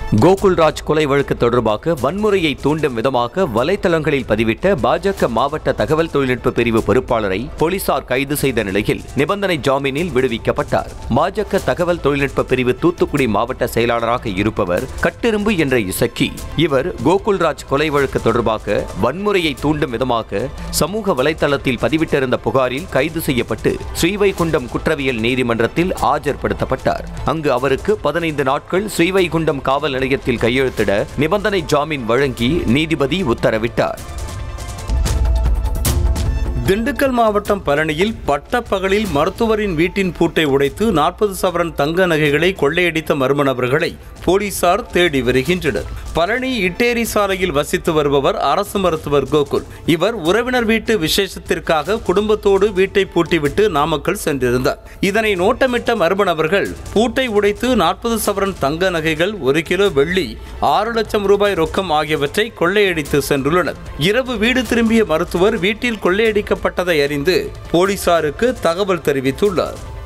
கோகுல்ராஜ் கொலை வழக்கு தொடர்பாக வன்முறையை தூண்டும் விதமாக வலைத்தளங்களில் பதிவிட்ட பாஜக மாவட்ட தகவல் தொழில்நுட்ப பிரிவு பொறுப்பாளரை போலீசார் கைது செய்த நிலையில் நிபந்தனை ஜாமீனில் விடுவிக்கப்பட்டார் பாஜக தகவல் தொழில்நுட்ப பிரிவு தூத்துக்குடி மாவட்ட செயலாளராக இருப்பவர் கட்டிரும்பு என்ற இசக்கி இவர் கோகுல்ராஜ் கொலை வழக்கு தொடர்பாக வன்முறையை தூண்டும் விதமாக சமூக வலைத்தளத்தில் பதிவிட்டிருந்த புகாரில் கைது செய்யப்பட்டு ஸ்ரீவைகுண்டம் குற்றவியல் நீதிமன்றத்தில் ஆஜர்படுத்தப்பட்டார் அங்கு அவருக்கு பதினைந்து நாட்கள் ஸ்ரீவைகுண்டம் காவல் நிலையத்தில் கையெழுத்திட நிபந்தனை ஜாமீன் வழங்கி நீதிபதி உத்தரவிட்டார் திண்டுக்கல் மாவட்டம் பழனியில் பட்டப்பகலில் மருத்துவரின் வீட்டின் பூட்டை உடைத்து நாற்பது சவரன் தங்க நகைகளை கொள்ளையடித்த மர்ம நபர்களை போலீசார் தேடி வருகின்றனர் பழனி இட்டேரி சாலையில் வசித்து வருபவர் அரசு மருத்துவர் கோகுல் இவர் உறவினர் வீட்டு விசேஷத்திற்காக குடும்பத்தோடு வீட்டை பூட்டிவிட்டு நாமக்கல் சென்றிருந்தார் இதனை நோட்டமிட்ட மர்ம நபர்கள் பூட்டை உடைத்து நாற்பது சவரன் தங்க நகைகள் ஒரு கிலோ வெள்ளி ஆறு லட்சம் ரூபாய் ரொக்கம் ஆகியவற்றை கொள்ளையடித்து சென்றுள்ளனர் இரவு வீடு திரும்பிய மருத்துவர் வீட்டில் கொள்ளையடிக்கப்பட்டதை அறிந்து போலீசாருக்கு தகவல் தெரிவித்துள்ளார்